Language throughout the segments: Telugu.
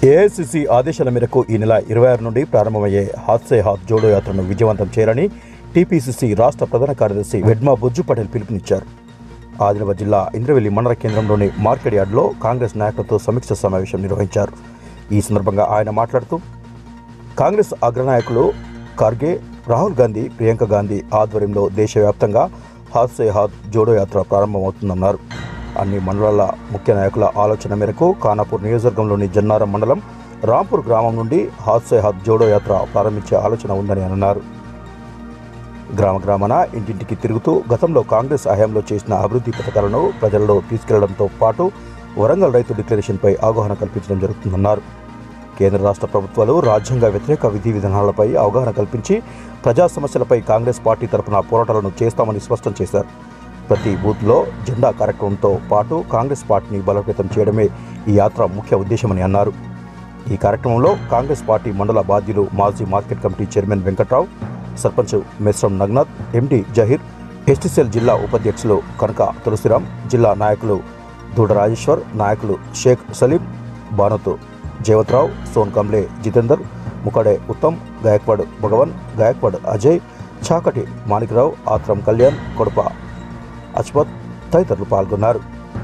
ఏఐసిసి ఆదేశాల మేరకు ఈ నెల ఇరవై ఆరు నుండి ప్రారంభమయ్యే హాత్ సే హాత్ జోడో యాత్రను విజయవంతం చేయాలని టీపీసీసీ రాష్ట్ర ప్రధాన కార్యదర్శి వెడ్మా బుజ్జు పటేల్ పిలుపునిచ్చారు ఆదిలాబాద్ జిల్లా ఇంద్రవెల్లి మండల కేంద్రంలోని మార్కెట్ యార్డులో కాంగ్రెస్ నాయకులతో సమీక్ష సమావేశం నిర్వహించారు ఈ సందర్భంగా ఆయన మాట్లాడుతూ కాంగ్రెస్ అగ్రనాయకులు ఖార్గే రాహుల్ గాంధీ ప్రియాంక గాంధీ ఆధ్వర్యంలో దేశవ్యాప్తంగా హాత్ సే హాత్ జోడో యాత్ర ప్రారంభమవుతుందన్నారు అన్ని మండలాల ముఖ్య నాయకుల ఆలోచన మేరకు ఖానాపూర్ నియోజకవర్గంలోని జన్నారం మండలం రాంపూర్ గ్రామం నుండి హాత్ సే హాత్ జోడో యాత్ర ప్రారంభించే ఆలోచన ఉందని అన్నారు గ్రామ గ్రామాన ఇంటింటికి తిరుగుతూ గతంలో కాంగ్రెస్ హయాంలో చేసిన అభివృద్ధి పథకాలను ప్రజలలో తీసుకెళ్లడంతో పాటు వరంగల్ రైతు డిక్లరేషన్పై అవగాహన కల్పించడం జరుగుతుందన్నారు కేంద్ర రాష్ట్ర ప్రభుత్వాలు రాజ్యాంగ వ్యతిరేక విధి విధానాలపై అవగాహన కల్పించి ప్రజా సమస్యలపై కాంగ్రెస్ పార్టీ తరపున పోరాటాలను చేస్తామని స్పష్టం చేశారు ప్రతి బూత్లో జెండా కార్యక్రమంతో పాటు కాంగ్రెస్ పార్టీని బలోపేతం చేయడమే ఈ యాత్ర ముఖ్య ఉద్దేశమని అన్నారు ఈ కార్యక్రమంలో కాంగ్రెస్ పార్టీ మండల బాధ్యులు మాజీ market committee chairman Venkatrao sarpanch Mesram Nagnath MD Zaheer STCL జిల్లా ఉపాధ్యక్షులు కనక తులసిరాం జిల్లా నాయకులు దూడ రాజేశ్వర్ నాయకులు షేక్ సలీం బానోతు జయవత్రావు సోన్ కంబ్లే జితేందర్ ముకడే ఉత్తమ్ గాయక్వాడ్ భగవన్ గాయక్వాడ్ అజయ్ చాకటి మాణికరావు ఆత్రం కళ్యాణ్ కొడప అచ్మత్ తదితరులు పాల్గొన్నారు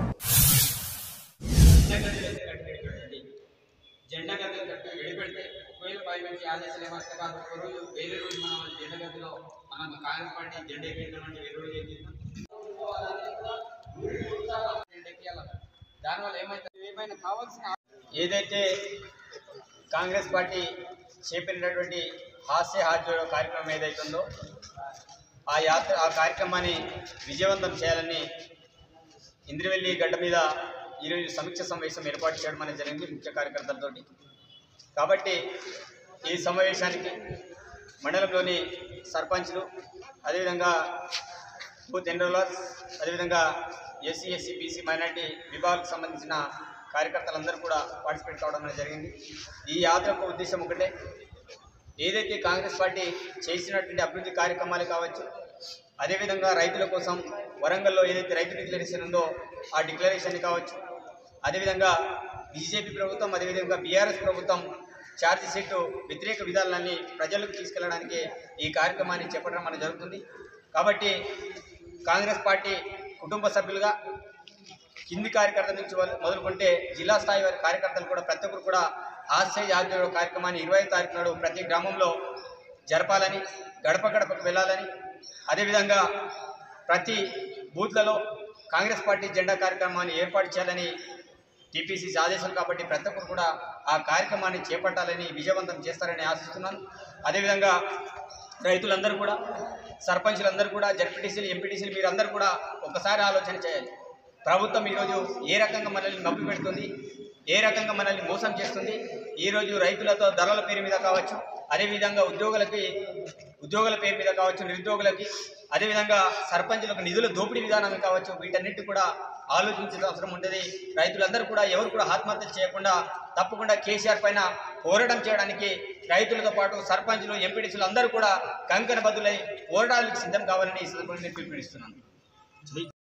జెండా గద్దెలు కట్టి విడిపెడితే ఒకవేళ పై నుంచి ఆదేశాలు ఏమొస్తే కాదు ఒక రోజు వేరే రోజు మనం జెండా గద్దెలో మనం కాంగ్రెస్ పార్టీ జెండా ఎక్కించామంటే వేరే రోజు ఎక్కించాం జెండా ఎక్కియాలి. దానివల్ల ఏమైతే ఏమైనా కావాల్సిన ఏదైతే కాంగ్రెస్ పార్టీ చేపట్టినటువంటి హాస్య హాజరు కార్యక్రమం ఏదైతే ఉందో ఆ యాత్ర ఆ కార్యక్రమాన్ని విజయవంతం చేయాలని ఇంద్రవెల్లి గడ్డ మీద ఈరోజు సమీక్ష సమావేశం ఏర్పాటు చేయడం అనేది జరిగింది ముఖ్య కార్యకర్తలతోటి కాబట్టి ఈ సమావేశానికి మండలంలోని సర్పంచ్లు అదేవిధంగా బూత్ ఎన్రోలర్స్ అదేవిధంగా ఎస్సీ ఎస్సీ బీసీ మైనార్టీ విభాగాలకు సంబంధించిన కార్యకర్తలందరూ కూడా పార్టిసిపేట్ కావడం అనేది జరిగింది ఈ యాత్ర యొక్క ఉద్దేశం ఒకటే ఏదైతే కాంగ్రెస్ పార్టీ చేసినటువంటి అభివృద్ధి కార్యక్రమాలు కావచ్చు అదేవిధంగా రైతుల కోసం వరంగల్లో ఏదైతే రైతు డిక్లరేషన్ ఉందో ఆ డిక్లరేషన్ కావచ్చు అదేవిధంగా బీజేపీ ప్రభుత్వం అదేవిధంగా బీఆర్ఎస్ ప్రభుత్వం ఛార్జ్ షీట్ వ్యతిరేక విధానాన్ని ప్రజలకు తీసుకెళ్లడానికి ఈ కార్యక్రమాన్ని చేపట్టడం అనేది జరుగుతుంది కాబట్టి కాంగ్రెస్ పార్టీ కుటుంబ సభ్యులుగా కింది కార్యకర్తల నుంచి మొదలు- మొదలుకుంటే జిల్లా స్థాయి వారి కార్యకర్తలు కూడా ప్రతి ఒక్కరు కూడా హాస్య జాతీయ కార్యక్రమాన్ని ఇరవై తారీఖు నాడు ప్రతి గ్రామంలో జరపాలని గడప గడపకు వెళ్ళాలని అదేవిధంగా ప్రతి బూత్లలో కాంగ్రెస్ పార్టీ జెండా కార్యక్రమాన్ని ఏర్పాటు చేయాలని టీపీసీసీ ఆదేశాలు కాబట్టి ప్రతి ఒక్కరు కూడా ఆ కార్యక్రమాన్ని చేపట్టాలని విజయవంతం చేస్తారని ఆశిస్తున్నాను అదేవిధంగా రైతులందరూ కూడా సర్పంచులందరూ కూడా జడ్పీటీసీలు ఎంపీటీసీలు మీరందరూ కూడా ఒకసారి ఆలోచన చేయాలి ప్రభుత్వం ఈరోజు ఏ రకంగా మనల్ని మభ్య పెడుతుంది ఏ రకంగా మనల్ని మోసం చేస్తుంది ఈరోజు రైతులతో ధరల పేరు మీద కావచ్చు అదేవిధంగా ఉద్యోగులకి ఉద్యోగుల పేరు మీద కావచ్చు నిరుద్యోగులకి అదేవిధంగా సర్పంచులకు నిధుల దోపిడీ విధానం కావచ్చు వీటన్నిటి కూడా ఆలోచించిన అవసరం ఉంటుంది రైతులందరూ కూడా ఎవరు కూడా ఆత్మహత్యలు చేయకుండా తప్పకుండా కేసీఆర్ పైన పోరాటం చేయడానికి రైతులతో పాటు సర్పంచులు ఎంపీడీసీలు అందరూ కూడా కంకణ బద్దులై పోరాటాలకు సిద్ధం కావాలని ఈ సందర్భంగా నేను పిలుపునిస్తున్నాను